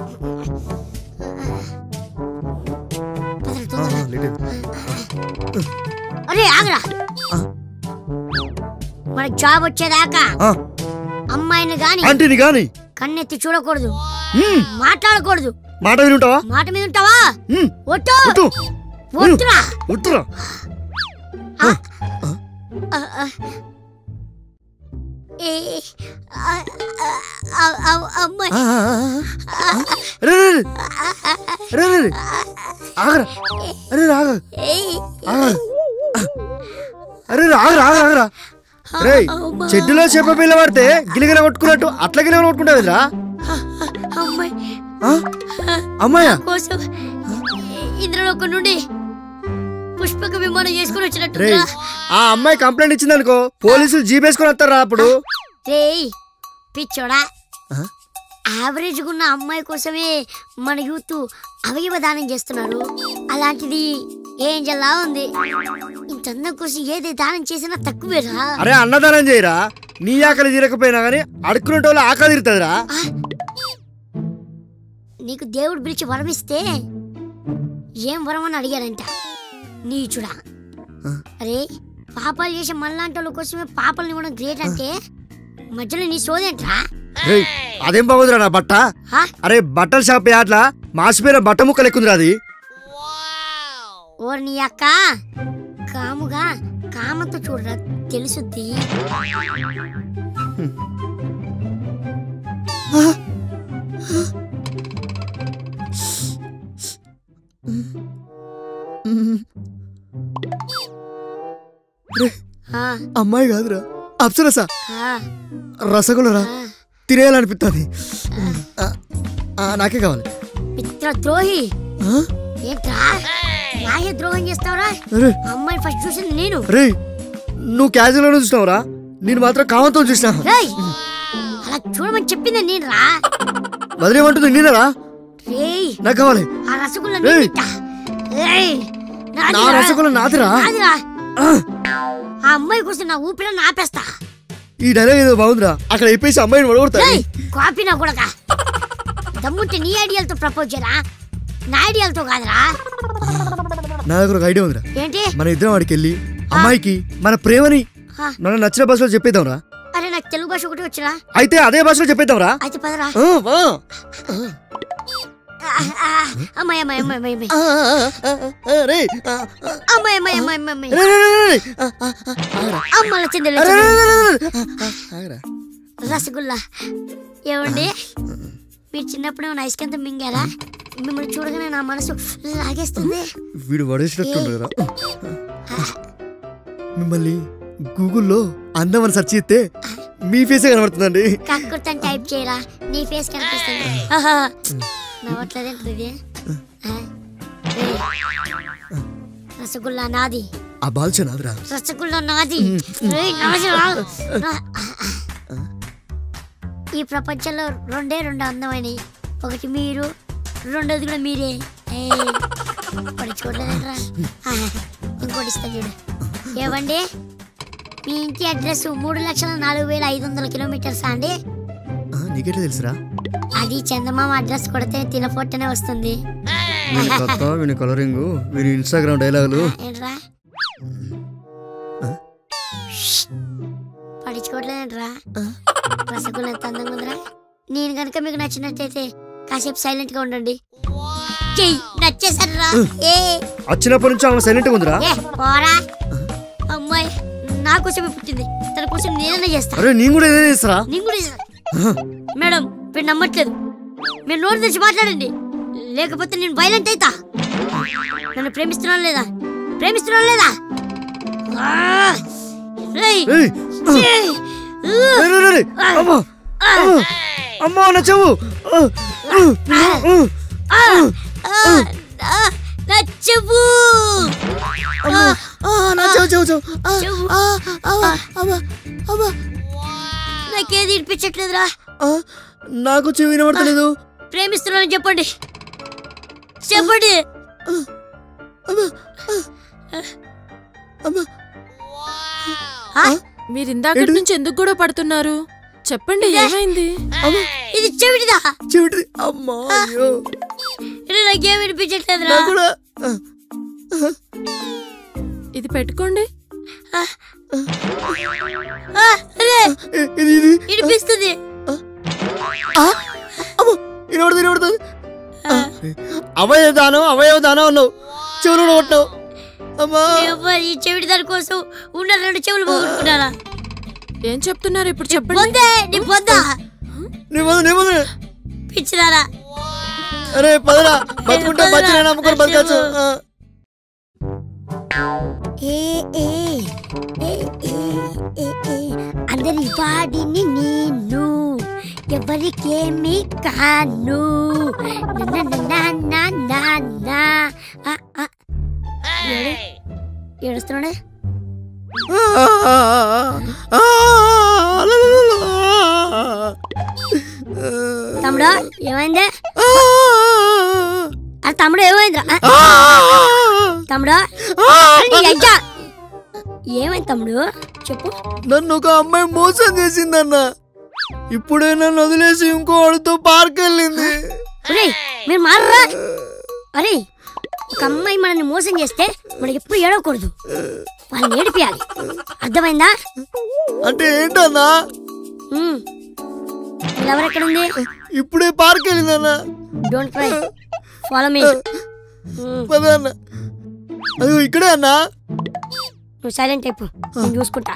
పదరా, ఆ, తొందరగా. ఆ, లేట్ అయింది. అరే ఆగరా ఆ. మన జాబ్ వచ్చేదాకా ఆ, అమ్మాయిని గాని ఆంటీని గాని కన్నెత్తి చూడకూడదు మ్మ్. మాట్లాడకూడదు మాట వినుంటావా మాట మీద ఉంటావా మ్మ్. ఒట్టు ఉట్టు ఒట్టురా ఉట్టురా ఆ, ఆ. ఏ ఆ, ఆ, ఆ, ఆ, అమ్మాయి ఆ, ఆ, ఆ, ఆ. రే, రే, రే. రే, రే, రే. ఆగరా అరే రే, ఆగ ఏయ్, ఆగరా అరే రే, ఆగరా ఆగరా ఆగరా రే అమ్మా. చెడ్డులో చేప పిల్ల పడితే గిలిగిన కొట్టుకున్నట్టు అట్లా గిలిగిన కొట్టుకుంటావురా అమ్మాయి అమ్మాయా కోసం ఇంద్రలోకం నుండి పుష్పక విమానం చేసుకుని రే వచ్చినట్టు ఆ అమ్మాయి కంప్లైంట్ ఇచ్చింది అనుకో పోలీసులు జీప్ వేసుకొని వస్తారా అప్పుడు రేయ్ పిచ్చోడా ఆ? యావరేజ్ ఉన్న అమ్మాయి కోసమే మన యూత్ అవయవ దానం చేస్తున్నారు అలాంటిది ఏంజల్లా ఉంది ఇంత అందం కోసం ఏది దానం చేసినా తక్కువేరా అరే అన్నదానం చేయరా నీ ఆకలి తీరకపోయినా గానీ అడుక్కునే వాళ్ళు ఆకలి తీరుతుందిరా నీకు దేవుడు పిలిచి వరం ఇస్తే ఏం వరం అని అడిగారంట నీచుడా ఆ? అరే పాపాలు చేసే మళ్ళాంటి వాళ్ళ కోసమే పాపల్ని ఇవ్వడం గ్రేట్ అంటే మధ్యలో నీ సోదేంట్రా రే అదేం బాగుందిరా నా బట్ట ఆ? అరే బట్టల షాప్ అట్లా మాసిపోయిన బట్ట ముక్క లెక్కుందిరా అది ఓర్ నీ అక్క కాముగా కామంతో చూడరా తెలుసుద్ది ఆ, అమ్మాయి కాదురా అప్సరసా ఆ, రసగుల్లరా ఆ. తినేయాలనిపిస్తుంది ఆ, ఆ, నాకే కావాలి మిత్ర ద్రోహి ఆ? ఏంట్రా నాయే ద్రోహం చేస్తావురా అరే అమ్మాయి ఫస్ట్ చూసింది నేను రే నువ్వు క్యాజువల్గానే చూసినావురా నేను మాత్రం కావంతో చూసినా రేయ్ అలా చూడమని చెప్పింది నేను రా వదిలేమంటుంది నేనరా రేయ్ నాకు కావాలి ఆ రసగుల్లా రేయ్. నేను తింటా. రేయ్ నా నాదిరా. రసగుల్ల నాదిరా నాదిరా ఆ, ఆ అమ్మాయి కోసం నా ఊపిరి ఆపేస్తా ఈ డైలాగ్ ఏదో బాగుందిరా అక్కడ చెప్పేసి అమ్మాయిని వడగొడతా రేయ్ కాపీ నా కొడక దమ్ముంటే నీ ఐడియాలతో ప్రపోజ్ చేయరా నా ఐడియాలతో కాదురా నా దగ్గర ఒక ఐడియా ఉందిరా ఏంటి మన ఇద్దరం వాడికి వెళ్ళి అమ్మాయికి మన ప్రేమని ఆ, మన నచ్చిన భాషలో చెప్పేద్దాంరా అరే నాకు తెలుగు భాష ఒకటి వచ్చిరా అయితే అదే భాషలో చెప్పేద్దాంరా అయితే పదరా ఆ, వా. ఆ, ఆ, అమ్మాయి అమ్మాయి అమ్మాయి అమ్మాయి అమ్మాయి ఆ, ఆ, ఆ, ఆ, రే, ఆ, ఆ, అమ్మాయి అమ్మాయి అమ్మాయి అమ్మాయి అమ్మాయి రే, రే, రే, రే, ఆ, ఆ, ఆ, ఆగరా. అమ్మాయి చెందలే అరే, రే, రే, రే, రే, ఆ, ఆ, ఆగరా. రసగుల్లా ఏమండి మీరు చిన్నప్పుడు ఏమైనా ఐస్ కంత మింగారా మిమ్మల్ని చూడగానే నా మనసు లాగేస్తుంది వీడు వడేసినట్టుండరా మిమ్మల్ని గూగుల్లో అందం అని సెర్చ్ చేస్తే మీ ఫేసే కనబడుతుందండి కక్కుర్తని టైప్ చేయరా నీ ఫేస్ కనిపిస్తుంది ఆహా. నవ్వట్లేదేంటిది ఆ? ఏయ్. రసగుల్లా నాది ఆ బాల్చ నాదిరా రసగుల్లా నాది ఏయ్, నాది రా. నా- ఈ ప్రపంచంలో రెండే రెండు అందమైనవి ఒకటి మీరు రెండోది కూడా మీరే ఏయ్, పడుచుకోవట్లేదంటరా ఆహా. ఇంకోటి ఇస్తా చూడు ఏవండి మీ ఇంటి అడ్రస్ మూడు లక్షల నాలుగు వేల ఐదు వందల కిలోమీటర్స్ అండి ఆ, నీకెట్లా తెలుసురా అది చందమామ అడ్రస్ కొడితే తిన ఫోటోనే వస్తుంది వీని కథ వీని కలరింగ్ వీని ఇన్స్టాగ్రామ్ డైలాగులు ఏంట్రా పడించుకోవట్లేదంట్రా రసగుల్లా ఎంత అందంగా ఉందిరా నేను కనుక మీకు నచ్చినట్టయితే కాసేపు సైలెంట్ గా ఉండండి చెయ్యి నచ్చేసారా ఏ వచ్చినప్పటి నుంచి ఆమె సైలెంట్ ఉందిరా ఏ పోరా అమ్మాయి నా కోసమే పుట్టింది తన కోసం నేనైనా చేస్తా అరే నేను కూడా ఏదైనా చేస్తారా నేను కూడా చేస్తా. మేడం మీరు నమ్మట్లేదు మీరు నోరు తెచ్చి మాట్లాడండి లేకపోతే నేను వైలెంట్ అవుతా నన్ను ప్రేమిస్తున్నాను లేదా ప్రేమిస్తున్నాను లేదా ఆ! రేయ్! ఏయ్, ఏయ్! ఊ! రే, రే, రే, రే. అమ్మా అమ్మా, అమ్మా నా చెవు ఆ, ఆ, ఆ, ఆ! ఆ! ఆ! నా చెవు అమ్మా, ఆ, నా చెవు చెవు చెవు ఆ, చెవు. ఆ, అమ్మా, అమ్మా, అమ్మా. నాకేది వినిపించట్లేదురా ఆ, నాకు చెవి వినబడతలేదు ప్రేమిస్తున్నానని చెప్పండి చెప్పండి అమ్మా, అమ్మా ఆ? మీరు ఇందాక నుంచి ఎందుకు కూడా పడుతున్నారు చెప్పండి ఏమైంది ఇది చెవిటిదా చెవిటి అమ్మా అయ్యో ఇది నాకేం వినిపించట్లేదురా నాకు కూడా ఇది పెట్టుకోండి ఆ, అరే ఇ- ఇది ఇది వినిపిస్తుంది ఆ, అమ్మో వినబడుతుంది వినబడుతుంది అవయవ దానం అవయవ దానం అన్నావు చెవులు కొట్టావు అమ్మా ఎవరు ఈ చెవిటి దాని కోసం ఉన్న రెండు చెవులు పోగొట్టుకున్నారా ఏం చెప్తున్నారు ఇప్పుడు చెప్పండి పొందే నీ పొందా నీ ముందు నీ ముందు పిచ్చిదారా అరే పదరా బతుకుంటే పదరా. బచ్చిన నమ్ముకొని బతకచ్చు ఆ. ఏ ఏ ఏ ఏ ఏ ఏ అందరి వాడిని నేను ఎవరికేమి కాను నా నా నా నా నా ఆ, ఆ. ఏడు ఏడుస్తున్నాడే ఆ, ఆ, ఆ, తమ్ముడు ఏమైంది ఆ, ఆ తమ్ముడు ఏమైందిరా ఆ, ఆ, తమ్ముడు ఆ. అరే నీ అయ్యా ఏమైంది తమ్ముడు చెప్పు నన్ను ఒక అమ్మాయి మోసం చేసిందన్న ఇప్పుడే నన్ను వదిలేసి ఇంకో వాడితో పార్క్ వెళ్ళింది ఒరేయ్ మీరు మారరా అరే ఒక అమ్మాయి మనల్ని మోసం చేస్తే మనకి ఎప్పుడు ఏడవకూడదు వాళ్ళని ఏడిపియాలి అర్థమైందా అంటే ఏంటన్నా ఉమ్. వీళ్ళెవరు ఎక్కడ ఉంది ఇప్పుడే పార్క్ వెళ్ళిందన్న డోంట్ క్రై ఫాలో మీ పద అన్న అయ్యో ఇక్కడే అన్నా నువ్వు సైలెంట్ అయిపో నేను చూసుకుంటా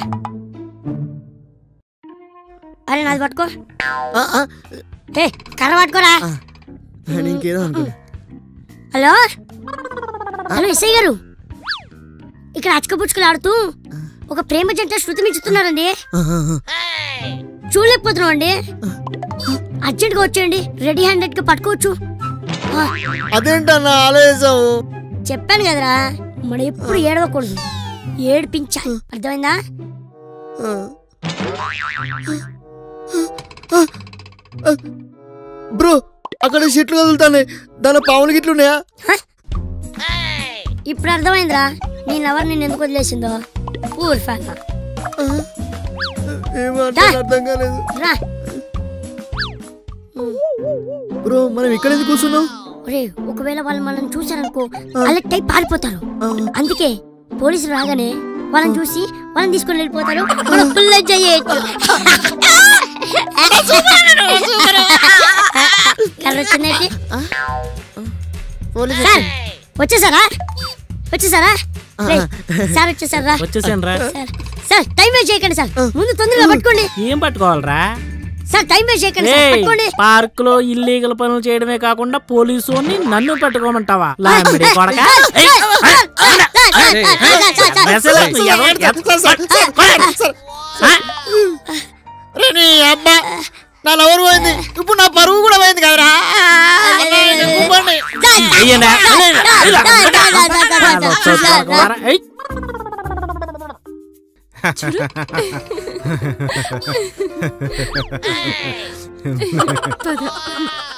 అరే నాది పట్టుకో ఆ, ఆ. ఏ కర్ర పట్టుకోరా నేను ఇంకేదో అనుకున్నా హలో హలో ఎస్ఐ గారు ఇక్కడ అచ్చకపుచ్చుకలు ఆడుతూ ఒక ప్రేమ జంట శృతి మించుతున్నారండి చూడలేకపోతున్నాం అండి అర్జెంట్గా వచ్చేయండి రెడీ హ్యాండెడ్ గా పట్టుకోవచ్చు ఆ, అదేంటన్నా ఆలోచించావు చెప్పాను కదరా మనం ఎప్పుడు ఏడవకూడదు ఏడిపించాలి అర్థమైందా బ్రో అక్కడ చెట్లు కదులుతాయి దాని పాములు గిట్లు ఉన్నాయా హ? ఇప్పుడు అర్థమైందిరా నేను ఎవరు నేను ఎందుకు వదిలేసిందో పూర్ ఫ్యాన్ ఏమంటే అర్థం కాలేదు రా బ్రో మనం ఇక్కడ ఎందుకు కూర్చున్నాం ఒరే ఒకవేళ వాళ్ళు మనల్ని చూసారనుకో అలర్ట్ అయి పారిపోతారు అందుకే పోలీసులు రాగానే వాళ్ళని చూసి వాళ్ళని తీసుకొని వెళ్ళిపోతారు మనం ఫుల్ ఎంజాయ్ చేయొచ్చు కర్ర వచ్చిందేంటి? పోలీసు సార్ వచ్చేసారా వచ్చేసారా రేయ్, సార్ వచ్చేసారా వచ్చేసాను రా సార్ సార్ టైం వేస్ట్ చేయకండి సార్ ముందు తొందరగా పట్టుకోండి ఏం పట్టుకోవాలరా సార్ టైం వేస్ట్ చేయకండి సార్ పట్టుకోండి పార్క్ లో ఇల్లీగల్ పనులు చేయడమే కాకుండా పోలీసు వాడిని నన్ను పట్టుకోమంటావా లాంబడి కొడక ఏయ్, sir, sir, sir, sir, sir, sir, sir. అసలు ఎవరు- ఆ? రే నీ అబ్బా నా లవర్ పోయింది ఇప్పుడు నా పరువు కూడా పోయింది కదరా గుమ్మడి. వెయ్యండి. Sir, sir, sir, sir, sir, sir, అదో సార్, చూసుకో, సార్, కుమారా. ఏయ్. పద